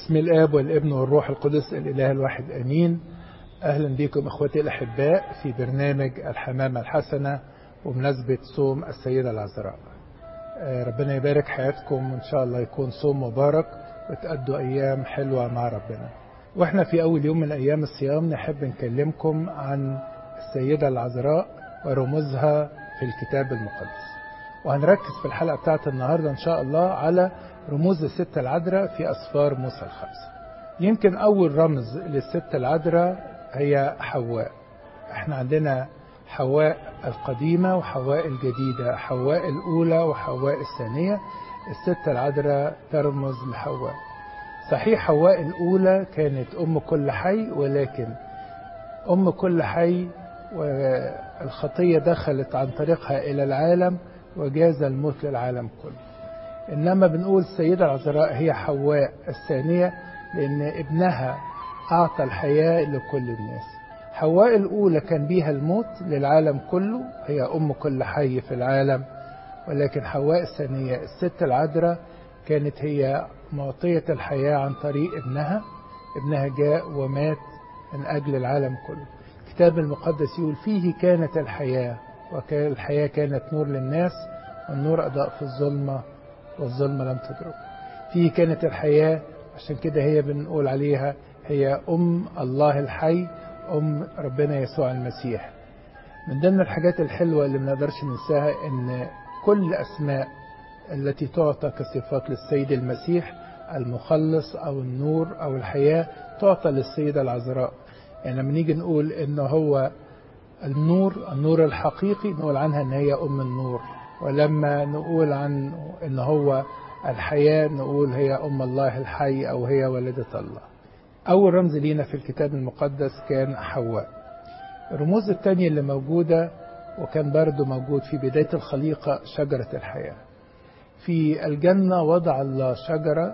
بسم الآب والابن والروح القدس الإله الواحد أمين أهلا بكم إخوتي الأحباء في برنامج الحمامة الحسنة ومناسبة صوم السيدة العذراء ربنا يبارك حياتكم وإن شاء الله يكون صوم مبارك وتأدوا أيام حلوة مع ربنا وإحنا في أول يوم من أيام الصيام نحب نكلمكم عن السيدة العذراء ورموزها في الكتاب المقدس وهنركز في الحلقة بتاعت النهاردة إن شاء الله على رموز الست العذراء في أسفار موسى الخمسة يمكن أول رمز للست العذراء هي حواء احنا عندنا حواء القديمة وحواء الجديدة حواء الأولى وحواء الثانية الست العذراء ترمز لحواء صحيح حواء الأولى كانت أم كل حي ولكن أم كل حي والخطية دخلت عن طريقها إلى العالم وجاز الموت للعالم كله إنما بنقول السيدة العذراء هي حواء الثانية لأن ابنها أعطى الحياة لكل الناس حواء الأولى كان بيها الموت للعالم كله هي أم كل حي في العالم ولكن حواء الثانية الست العذراء كانت هي معطية الحياة عن طريق ابنها ابنها جاء ومات من أجل العالم كله الكتاب المقدس يقول فيه كانت الحياة وكان الحياة كانت نور للناس والنور أضاء في الظلمة والظلمة لم تدرك فيه كانت الحياة عشان كده هي بنقول عليها هي أم الله الحي أم ربنا يسوع المسيح من ضمن الحاجات الحلوة اللي ما نقدرش ننساها إن كل أسماء التي تعطى كصفات للسيد المسيح المخلص أو النور أو الحياة تعطى للسيدة العذراء يعني لما نيجي نقول إن هو النور النور الحقيقي نقول عنها إن هي أم النور ولما نقول عن إن هو الحياة نقول هي أم الله الحي أو هي والدة الله أول رمز لينا في الكتاب المقدس كان حواء الرموز الثانية اللي موجودة وكان برضو موجود في بداية الخليقة شجرة الحياة في الجنة وضع الله شجرة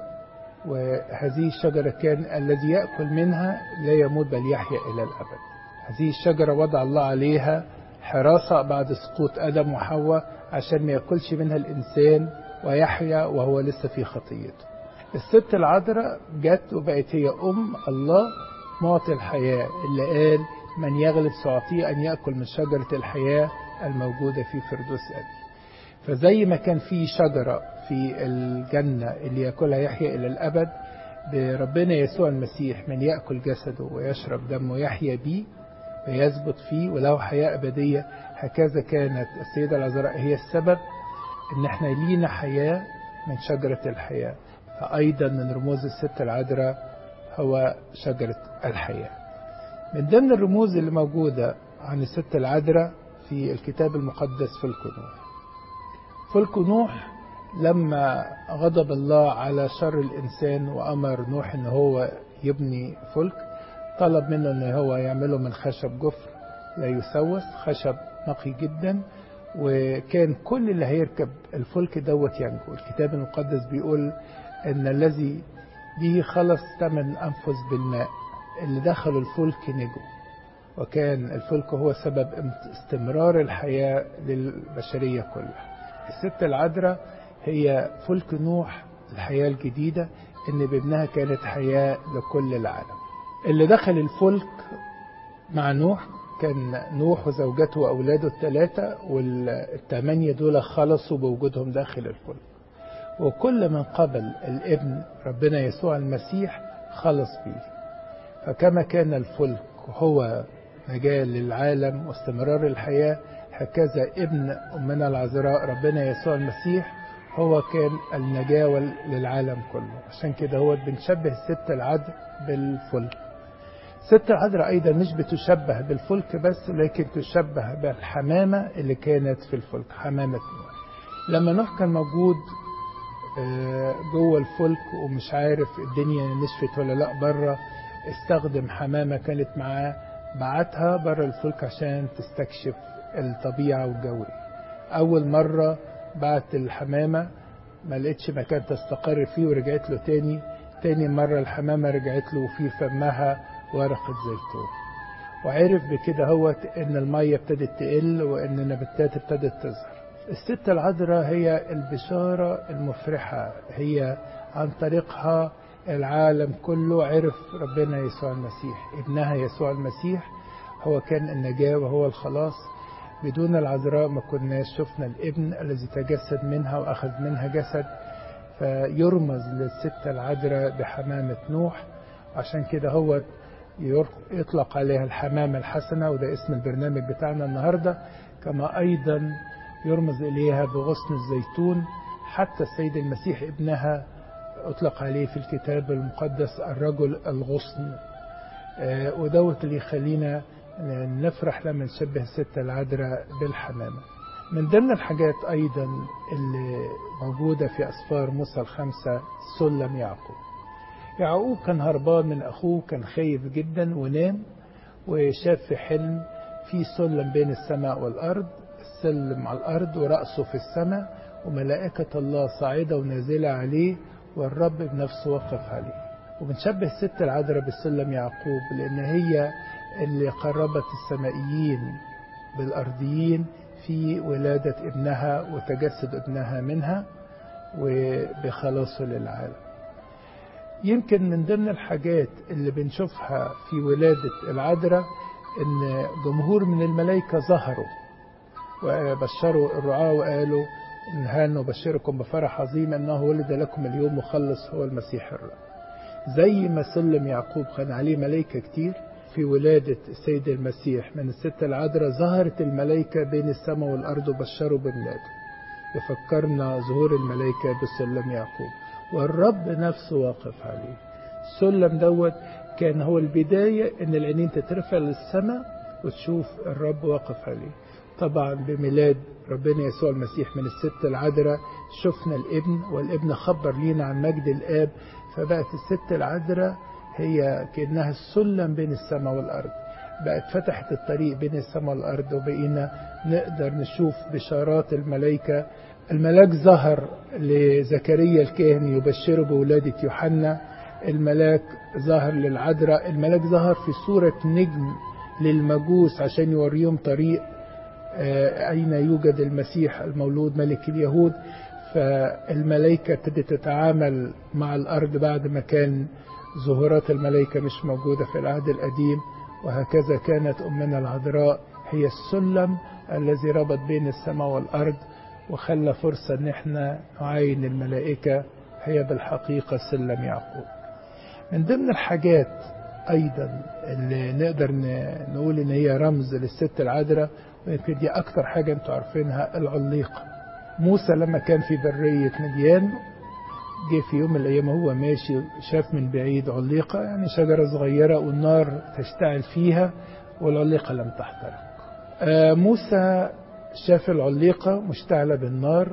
وهذه الشجرة كان الذي يأكل منها لا يموت بل يحيا إلى الأبد هذه الشجرة وضع الله عليها حراسة بعد سقوط آدم وحواء عشان ما يأكلش منها الإنسان ويحيا وهو لسه في خطيته الست العذراء جت وبقت هي أم الله معطي الحياة اللي قال من يغلب سأعطيه أن يأكل من شجرة الحياة الموجودة في فردوس أبي فزي ما كان في شجرة في الجنة اللي يأكلها يحيا إلى الأبد بربنا يسوع المسيح من يأكل جسده ويشرب دمه يحيا بيه ويثبت فيه وله حياة أبدية هكذا كانت السيدة العذراء هي السبب ان احنا لينا حياة من شجرة الحياة فأيضا من رموز الست العذراء هو شجرة الحياة من ضمن الرموز اللي موجودة عن الست العذراء في الكتاب المقدس فلك نوح فلك نوح لما غضب الله على شر الإنسان وأمر نوح ان هو يبني فلك طلب منه ان هو يعمله من خشب جفر لا يسوس خشب نقي جدا وكان كل اللي هيركب الفلك دوت ينجو الكتاب المقدس بيقول ان الذي به خلص ثمن انفس بالماء اللي دخلوا الفلك نجوا وكان الفلك هو سبب استمرار الحياة للبشرية كلها الست العذراء هي فلك نوح الحياة الجديدة ان بابنها كانت حياة لكل العالم اللي دخل الفلك مع نوح كان نوح وزوجته وأولاده الثلاثة والثمانية دول خلصوا بوجودهم داخل الفلك وكل من قبل الابن ربنا يسوع المسيح خلص بيه فكما كان الفلك هو نجاة للعالم واستمرار الحياة هكذا ابن أمنا العذراء ربنا يسوع المسيح هو كان النجاة للعالم كله عشان كده هو بنشبه الست العدل بالفلك ست العذراء أيضا مش بتشبه بالفلك بس لكن تشبه بالحمامة اللي كانت في الفلك حمامة نوح لما نوح كان موجود جوه الفلك ومش عارف الدنيا نشفت ولا لا بره استخدم حمامة كانت معاه بعتها بره الفلك عشان تستكشف الطبيعة والجو أول مرة بعت الحمامة ما لقيتش مكان تستقر فيه ورجعت له تاني تاني مرة الحمامة رجعت له وفي فمها ورقة زيتون وعرف بكده هو ان المية ابتدت تقل وان النباتات ابتدت تظهر الست العذراء هي البشارة المفرحة هي عن طريقها العالم كله عرف ربنا يسوع المسيح ابنها يسوع المسيح هو كان النجاة وهو الخلاص بدون العذراء ما كناش شفنا الابن الذي تجسد منها وأخذ منها جسد فيرمز للستة العذراء بحمامة نوح عشان كده هو يطلق عليها الحمامة الحسنة وده اسم البرنامج بتاعنا النهاردة كما أيضا يرمز إليها بغصن الزيتون حتى السيد المسيح ابنها أطلق عليه في الكتاب المقدس الرجل الغصن آه ودوت اللي يخلينا نفرح لما نشبه الستة العذراء بالحمامة من ضمن الحاجات أيضا اللي موجودة في أسفار موسى الخمسة سلم يعقوب يعقوب كان هربان من أخوه كان خايف جدا ونام وشاف في حلم في سلم بين السماء والأرض السلم على الأرض ورأسه في السماء وملائكة الله صاعدة ونازلة عليه والرب بنفسه وقف عليه وبنشبه الست العذراء بالسلم يعقوب لأن هي اللي قربت السمائيين بالأرضيين في ولادة ابنها وتجسد ابنها منها وبخلاصه للعالم يمكن من ضمن الحاجات اللي بنشوفها في ولادة العذراء ان جمهور من الملائكة ظهروا وبشروا الرعاة وقالوا إن ها نبشركم بفرح عظيم أنه ولد لكم اليوم مخلص هو المسيح الرب زي ما سلم يعقوب كان عليه ملائكة كتير في ولادة السيد المسيح من الستة العذراء ظهرت الملائكة بين السماء والأرض وبشروا بميلاده يفكرنا ظهور الملائكة بسلم يعقوب والرب نفسه واقف عليه السلم دوت كان هو البداية ان العينين تترفع للسماء وتشوف الرب واقف عليه طبعا بميلاد ربنا يسوع المسيح من الست العذراء شفنا الابن والابن خبر لينا عن مجد الاب فبقت الست العذراء هي كأنها السلم بين السماء والأرض بقت فتحت الطريق بين السماء والأرض وبقينا نقدر نشوف بشارات الملائكة الملاك ظهر لزكريا الكاهن يبشره بولادة يوحنا الملاك ظهر للعذراء الملاك ظهر في صورة نجم للمجوس عشان يوريهم طريق أين يوجد المسيح المولود ملك اليهود فالملائكة ابتدت تتعامل مع الأرض بعد ما كان ظهورات الملائكة مش موجودة في العهد القديم وهكذا كانت أمنا العذراء هي السلم الذي ربط بين السماء والأرض وخلى فرصة ان احنا نعاين الملائكة هي بالحقيقة سلم يعقوب من ضمن الحاجات ايضا اللي نقدر نقول ان هي رمز للست العذراء ويمكن دي اكتر حاجة انتوا عارفينها العليقة موسى لما كان في برية مديان جه في يوم من الايام هو ماشي شاف من بعيد عليقة يعني شجرة صغيرة والنار تشتعل فيها والعليقة لم تحترق آه موسى شاف العليقة مشتعلة بالنار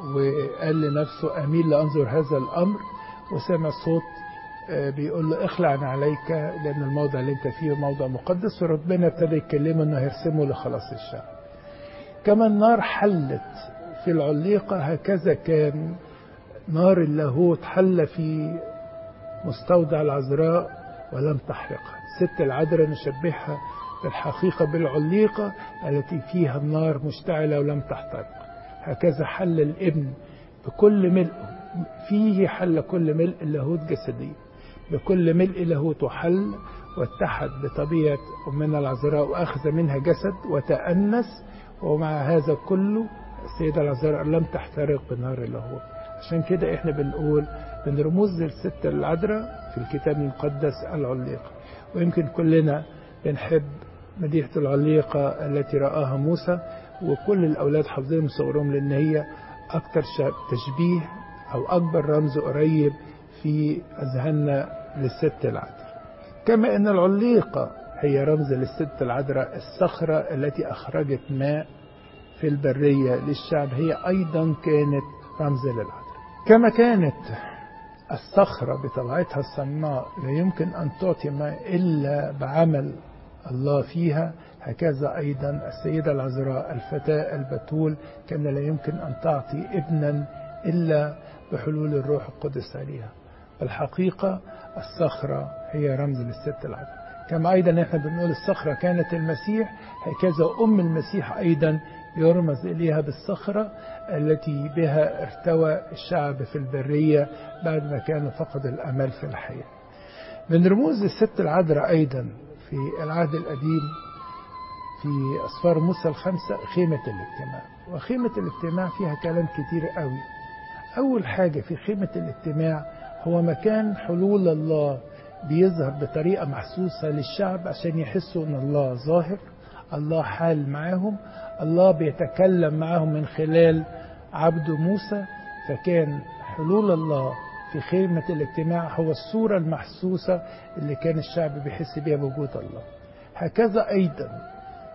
وقال لنفسه أميل لأنظر هذا الأمر وسمع صوت بيقول له اخلع عليك لأن الموضع اللي انت فيه موضع مقدس وربنا ابتدى يكلمه انه هيرسمه لخلاص الشعب كما النار حلت في العليقة هكذا كان نار اللاهوت حل في مستودع العذراء ولم تحرقها ست العذراء نشبهها بالحقيقة بالعليقة التي فيها النار مشتعلة ولم تحترق هكذا حل الابن بكل ملء فيه حل كل ملء اللاهوت جسدي بكل ملء لاهوت حل واتحد بطبيعة أمنا العذراء وأخذ منها جسد وتأنس ومع هذا كله السيدة العذراء لم تحترق بنار اللاهوت عشان كده احنا بنقول من رموز الست العذراء في الكتاب المقدس العليقة ويمكن كلنا بنحب مديحة العليقة التي رآها موسى وكل الأولاد حافظين من صغرهم لأن هي أكثر تشبيه أو أكبر رمز قريب في أذهاننا للست العذراء كما أن العليقة هي رمز للست العذراء الصخرة التي أخرجت ماء في البرية للشعب هي أيضا كانت رمز للعذراء كما كانت الصخرة بطبيعتها الصماء لا يمكن أن تعطي ماء إلا بعمل الله فيها هكذا أيضا السيدة العذراء الفتاة البتول كان لا يمكن أن تعطي ابنا إلا بحلول الروح القدس عليها الحقيقة الصخرة هي رمز للست العذراء كما أيضا احنا بنقول الصخرة كانت المسيح هكذا أم المسيح أيضا يرمز إليها بالصخرة التي بها ارتوى الشعب في البرية بعد ما كانوا فقدوا الأمل في الحياة من رموز الست العذراء أيضا في العهد القديم في أسفار موسى الخمسة خيمة الاجتماع وخيمة الاجتماع فيها كلام كتير قوي أول حاجة في خيمة الاجتماع هو مكان حلول الله بيظهر بطريقة محسوسة للشعب عشان يحسوا أن الله ظاهر الله حال معاهم الله بيتكلم معاهم من خلال عبده موسى فكان حلول الله في خيمة الاجتماع هو الصورة المحسوسة اللي كان الشعب بيحس بيها بوجود الله هكذا أيضا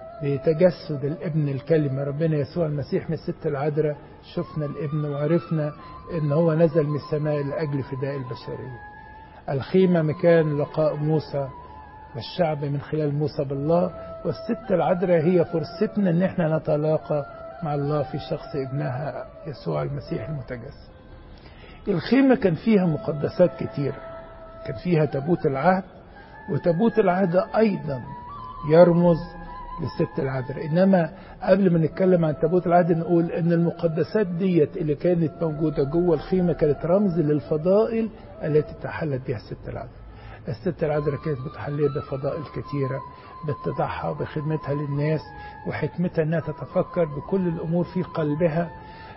بتجسد الابن الكلمة ربنا يسوع المسيح من الست العذراء شفنا الابن وعرفنا ان هو نزل من السماء لأجل فداء البشرية الخيمة مكان لقاء موسى والشعب من خلال موسى بالله والست العذراء هي فرصتنا ان احنا نتلاقى مع الله في شخص ابنها يسوع المسيح المتجسد الخيمة كان فيها مقدسات كتير كان فيها تابوت العهد وتابوت العهد أيضا يرمز للست العذراء إنما قبل ما نتكلم عن تابوت العهد نقول إن المقدسات ديت اللي كانت موجودة جوه الخيمة كانت رمز للفضائل التي تحلت بها الست العذراء الست العذراء كانت متحلية بفضائل كثيرة باتضاعها وبخدمتها للناس وحكمتها أنها تتفكر بكل الأمور في قلبها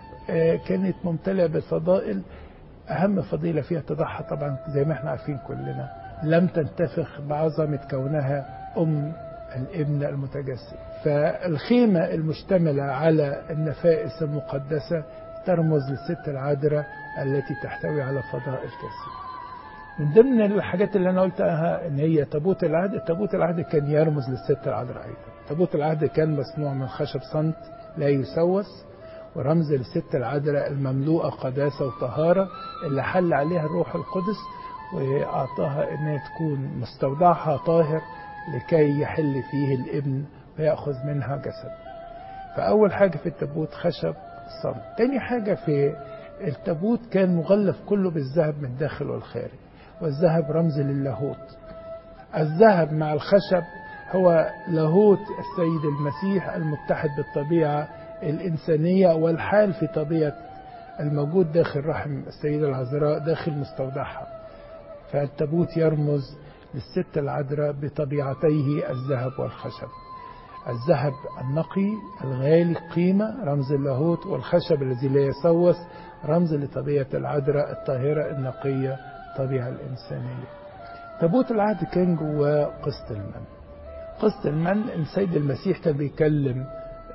كانت ممتلئة بالفضائل أهم فضيلة فيها اتضاعها طبعا زي ما احنا عارفين كلنا لم تنتفخ بعظمة كونها أم الابن المتجسد فالخيمة المشتملة على النفائس المقدسة ترمز للست العذراء التي تحتوي على فضائل كثيرة من ضمن الحاجات اللي انا قلتها ان هي تابوت العهد تابوت العهد كان يرمز للست العذراء ايضا تابوت العهد كان مصنوع من خشب صمت لا يسوس ورمز للست العذراء المملوءة قداسة وطهارة اللي حل عليها الروح القدس وأعطاها أنها تكون مستودعها طاهر لكي يحل فيه الابن ويأخذ منها جسد فأول حاجة في التابوت خشب صمت تاني حاجة في التابوت كان مغلف كله بالذهب من الداخل والخارج والذهب رمز للاهوت الذهب مع الخشب هو لاهوت السيد المسيح المتحد بالطبيعة الإنسانية والحال في طبيعة الموجود داخل رحم السيدة العذراء داخل مستودعها فالتابوت يرمز للست العذراء بطبيعتيه الذهب والخشب الذهب النقي الغالي قيمة رمز اللاهوت والخشب الذي لا يسوس رمز لطبيعة العذراء الطاهرة النقية الطبيعة الإنسانية تابوت العهد كان جواه قسط المن قسط المن السيد المسيح كان بيكلم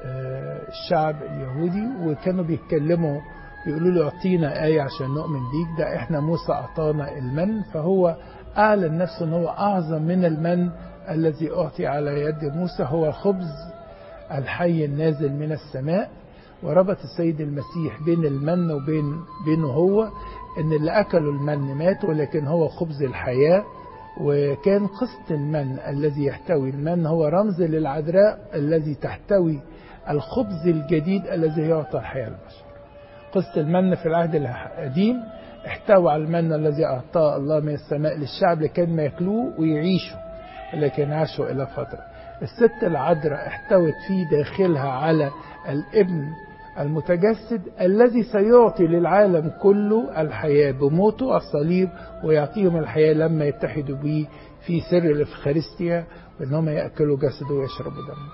الشعب اليهودي وكانوا بيتكلموا بيقولوا له اعطينا آية عشان نؤمن بيك ده احنا موسى أعطانا المن فهو أعلن نفسه أنه هو أعظم من المن الذي أعطي على يد موسى هو خبز الحي النازل من السماء وربط السيد المسيح بين المن وبين بينه هو ان اللي اكلوا المن ماتوا ولكن هو خبز الحياه وكان قسط المن الذي يحتوي المن هو رمز للعذراء الذي تحتوي الخبز الجديد الذي يعطى الحياه للبشر. قسط المن في العهد القديم احتوى على المن الذي اعطاه الله من السماء للشعب لكي ما ياكلوه ويعيشوا لكن عاشوا الى فتره. الست العذراء احتوت في داخلها على الابن المتجسد الذي سيعطي للعالم كله الحياة بموته الصليب ويعطيهم الحياة لما يتحدوا به في سر الإفخارستيا وإنهم يأكلوا جسده ويشربوا دمه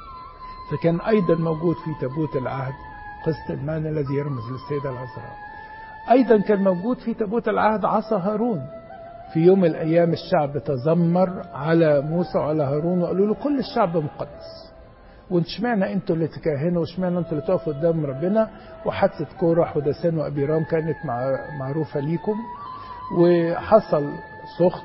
فكان أيضا موجود في تابوت العهد قسط المال الذي يرمز للسيدة العذراء أيضا كان موجود في تابوت العهد عصا هارون في يوم من الأيام الشعب تذمر على موسى وعلى هارون وقالوا له كل الشعب مقدس وانت اشمعنى انتوا اللي تكهنوا واشمعنى انتوا اللي تقفوا قدام ربنا وحادثه كورح ودسان وابيرام كانت مع معروفه ليكم وحصل سخط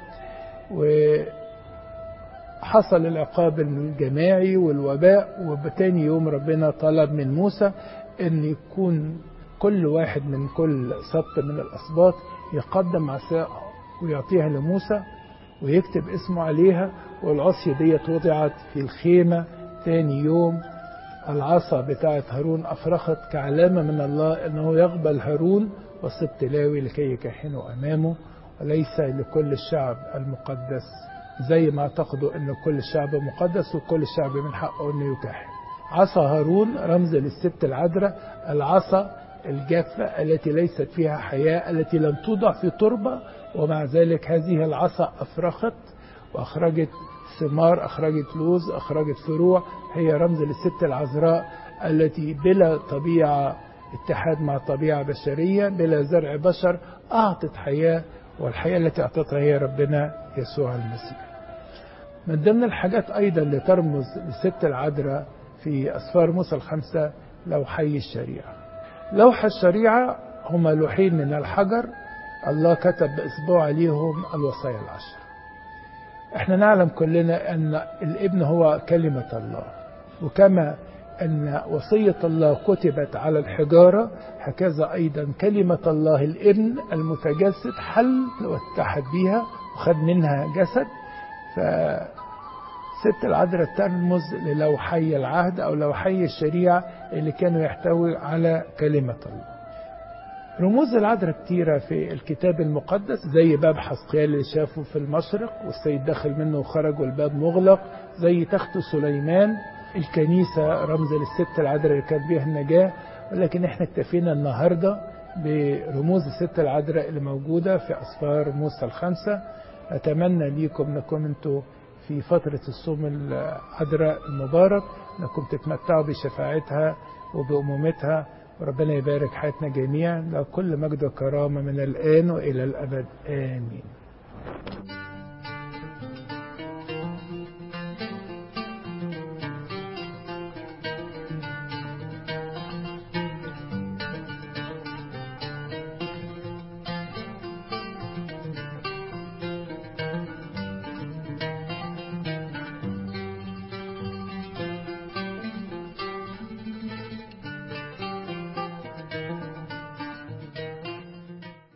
وحصل العقاب الجماعي والوباء وبتاني يوم ربنا طلب من موسى ان يكون كل واحد من كل سبط من الاسباط يقدم عصا ويعطيها لموسى ويكتب اسمه عليها والعصي ديت وضعت في الخيمه ثاني يوم العصا بتاعت هارون أفرخت كعلامة من الله أنه يقبل هارون وسبط لاوي لكي يكهنوا أمامه وليس لكل الشعب المقدس زي ما اعتقدوا أن كل الشعب مقدس وكل الشعب من حقه أنه يكهن عصا هارون رمز للست العذراء العصا الجافة التي ليست فيها حياة التي لم توضع في تربة ومع ذلك هذه العصا أفرخت وأخرجت ثمار أخرجت لوز أخرجت فروع هي رمز للست العذراء التي بلا طبيعة اتحاد مع طبيعة بشرية بلا زرع بشر أعطت حياة والحياة التي أعطتها هي ربنا يسوع المسيح من ضمن الحاجات أيضا اللي ترمز للست العذراء في أسفار موسى الخمسة لوحي الشريعة لوح الشريعة هما لوحين من الحجر الله كتب بإصبعه عليهم الوصايا العشر احنا نعلم كلنا أن الابن هو كلمة الله وكما أن وصية الله كتبت على الحجارة هكذا أيضا كلمة الله الابن المتجسد حل واتحد بها وخد منها جسد فست العذراء ترمز للوحي العهد أو لوحي الشريعة اللي كانوا يحتوي على كلمة الله رموز العذراء كتيرة في الكتاب المقدس زي باب حسقيال اللي شافه في المشرق والسيد دخل منه وخرج والباب مغلق زي تخت سليمان الكنيسة رمز للست العذراء اللي كانت بيها النجاة ولكن احنا اكتفينا النهاردة برموز الست العذراء اللي موجودة في أسفار موسى الخمسة أتمنى ليكم أنكم أنتوا في فترة الصوم العذراء المبارك أنكم تتمتعوا بشفاعتها وبأمومتها وربنا يبارك حياتنا جميعا لكل مجد وكرامة من الآن وإلى الأبد آمين